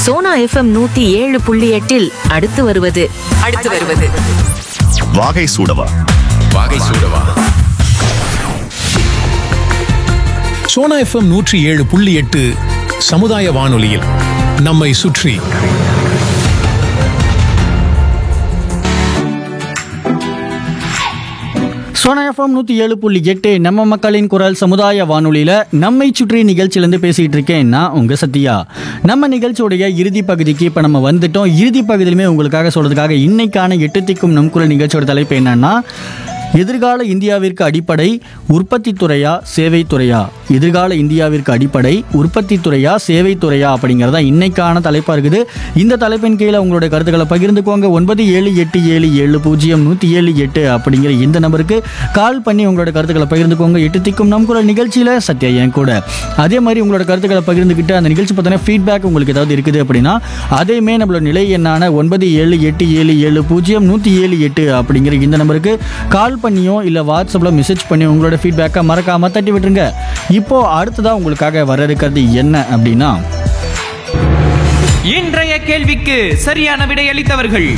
Sona FM நூத்தி ஏழு புள்ளி எட்டில் அடுத்து வருவது அடுத்து வருவது வாகை சூடவா வாகை சூடவா சோனா எஃப்எம் நூற்றி ஏழு புள்ளி எட்டு சமுதாய வானொலியில் நம்மை சுற்றி சோனா எஃப்எம் நூற்றி ஏழு புள்ளி எட்டு நம்ம மக்களின் குரல் சமுதாய வானொலியில் நம்மை சுற்றி நிகழ்ச்சியிலேருந்து பேசிகிட்டு இருக்கேன் நான் உங்கள் சத்யா நம்ம நிகழ்ச்சியோடைய இறுதி பகுதிக்கு இப்போ நம்ம வந்துட்டோம் இறுதி பகுதியிலுமே உங்களுக்காக சொல்கிறதுக்காக இன்னைக்கான எட்டு திக்கும் நம் குரல் நிகழ்ச்சியோட தலைப்பு என்னன்னா எதிர்கால இந்தியாவிற்கு அடிப்படை உற்பத்தி துறையா சேவை துறையா எதிர்கால இந்தியாவிற்கு அடிப்படை உற்பத்தி துறையா சேவை துறையா அப்படிங்கிறதா இன்னைக்கான தலைப்பாக இருக்குது இந்த தலைப்பின் கீழே உங்களுடைய கருத்துக்களை பகிர்ந்துக்கோங்க ஒன்பது ஏழு எட்டு ஏழு ஏழு பூஜ்ஜியம் நூற்றி ஏழு எட்டு அப்படிங்கிற இந்த நம்பருக்கு கால் பண்ணி உங்களோட கருத்துக்களை பகிர்ந்துக்கோங்க எட்டு திக்கும் நம் குரல் நிகழ்ச்சியில் சத்யா என் கூட அதே மாதிரி உங்களோட கருத்துக்களை பகிர்ந்துக்கிட்டு அந்த நிகழ்ச்சி பார்த்தீங்கன்னா ஃபீட்பேக் உங்களுக்கு ஏதாவது இருக்குது அப்படின்னா அதையுமே நம்மளோட நிலை எண்ணான ஒன்பது ஏழு எட்டு ஏழு ஏழு பூஜ்ஜியம் நூற்றி ஏழு எட்டு அப்படிங்கிற இந்த நம்பருக்கு கால் பண்ணியோ இல்லை வாட்ஸ்அப்பில் மெசேஜ் பண்ணி உங்களோட ஃபீட்பேக்கை மறக்காமல் தட்டி விட்டுருங்க இப்போ அடுத்ததாக உங்களுக்காக வர இருக்கிறது என்ன அப்படின்னா இன்றைய கேள்விக்கு சரியான விடையளித்தவர்கள்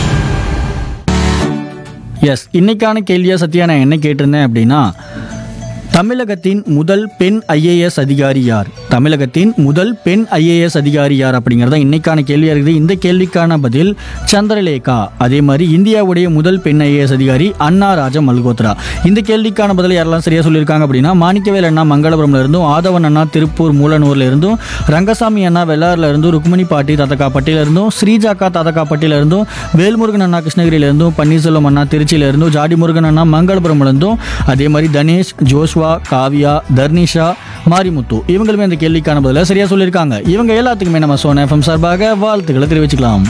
எஸ் இன்னைக்கான கேள்வியா சத்யா நான் என்ன கேட்டிருந்தேன் அப்படின்னா தமிழகத்தின் முதல் பெண் ஐஏஎஸ் அதிகாரி யார் தமிழகத்தின் முதல் பெண் ஐஏஎஸ் அதிகாரி யார் அப்படிங்கிறத இன்னைக்கான கேள்வியாக இருக்குது இந்த கேள்விக்கான பதில் சந்திரலேகா அதே மாதிரி இந்தியாவுடைய முதல் பெண் ஐஏஎஸ் அதிகாரி அண்ணா ராஜா மல்கோத்ரா இந்த கேள்விக்கான பதில் யாரெல்லாம் சரியாக சொல்லியிருக்காங்க அப்படின்னா மாணிக்கவேல் அண்ணா மங்களபுரம்ல இருந்தும் ஆதவன் அண்ணா திருப்பூர் மூலனூர்ல இருந்தும் ரங்கசாமி அண்ணா வெள்ளாறுல இருந்தும் ருக்மணி பாட்டி தாத்தக்கா பட்டியில இருந்தும் ஸ்ரீஜாக்கா தாத்தக்கா பட்டியில இருந்தும் வேல்முருகன் அண்ணா கிருஷ்ணகிரியில இருந்தும் பன்னீர்செல்வம் அண்ணா திருச்சியில இருந்தும் ஜாடி முருகன் அண்ணா மங்களபுரம்ல இருந்தும் அதே மாதிரி தனேஷ் ஜோஷ்வா காவியா தர்னிஷா மாரிமுத்து இவங்களுமே இந்த கேள்விக்கான பதில சரியா சொல்லியிருக்காங்க இவங்க எல்லாத்துக்குமே நம்ம சோனா எஃப்எம் சார்பாக வாழ்த்துக்களை தெரிவிச்சுக்கலாம்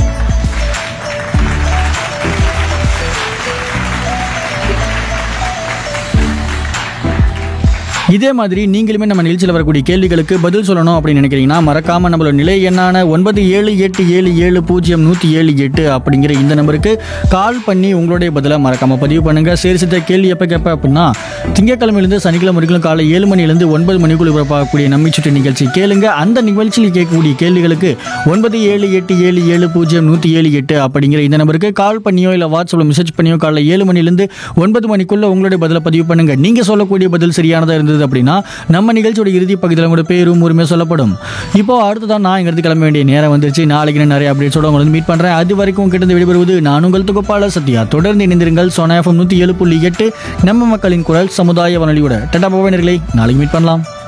இதே மாதிரி நீங்களுமே நம்ம நிகழ்ச்சியில் வரக்கூடிய கேள்விகளுக்கு பதில் சொல்லணும் அப்படின்னு நினைக்கிறீங்கன்னா மறக்காம நம்மளோட நிலை எண்ணான ஒன்பது ஏழு எட்டு ஏழு ஏழு பூஜ்ஜியம் நூற்றி ஏழு எட்டு அப்படிங்கிற இந்த நம்பருக்கு கால் பண்ணி உங்களுடைய பதிலை மறக்காம பதிவு பண்ணுங்க சரி சித்த கேள்வி எப்போ கேட்பேன் அப்படின்னா திங்கட்கிழமையிலேருந்து சனிக்கிழமை வரைக்கும் காலை ஏழு மணிலேருந்து ஒன்பது மணிக்குள் பார்க்கக்கூடிய நம்மை சுற்றி நிகழ்ச்சி கேளுங்க அந்த நிகழ்ச்சியில் கேட்கக்கூடிய கேள்விகளுக்கு ஒன்பது ஏழு எட்டு ஏழு ஏழு பூஜ்ஜியம் நூற்றி ஏழு எட்டு அப்படிங்கிற இந்த நம்பருக்கு கால் பண்ணியோ இல்லை வாட்ஸ்அப்பில் மெசேஜ் பண்ணியோ காலைல ஏழு மணிலேருந்து ஒன்பது மணிக்குள்ள உங்களுடைய பதிலை பதிவு பண்ணுங்க நீங்க சொல்லக்கூடிய பதில் சரியானதா இருந்தது அப்படின்னா நம்ம நிகழ்ச்சியோட இறுதி பகுதியில் உங்களோட பேரும் உரிமையும் சொல்லப்படும் இப்போ அடுத்ததான் நான் இங்கிருந்து கிளம்ப வேண்டிய நேரம் வந்துருச்சு நாளைக்கு நான் நிறைய அப்டேட்ஸோட உங்களை வந்து மீட் பண்றேன் அது வரைக்கும் கிட்ட விடைபெறுவது நான் உங்கள் தொகுப்பாளர் சத்யா தொடர்ந்து இணைந்திருங்கள் சோனா எஃப்எம் நூற்றி ஏழு புள்ளி எட்டு நம்ம மக்களின் குரல் சமுதாய வானொலியோட டட்டா பவனர்களை நாளைக்கு மீட் பண்ணலாம்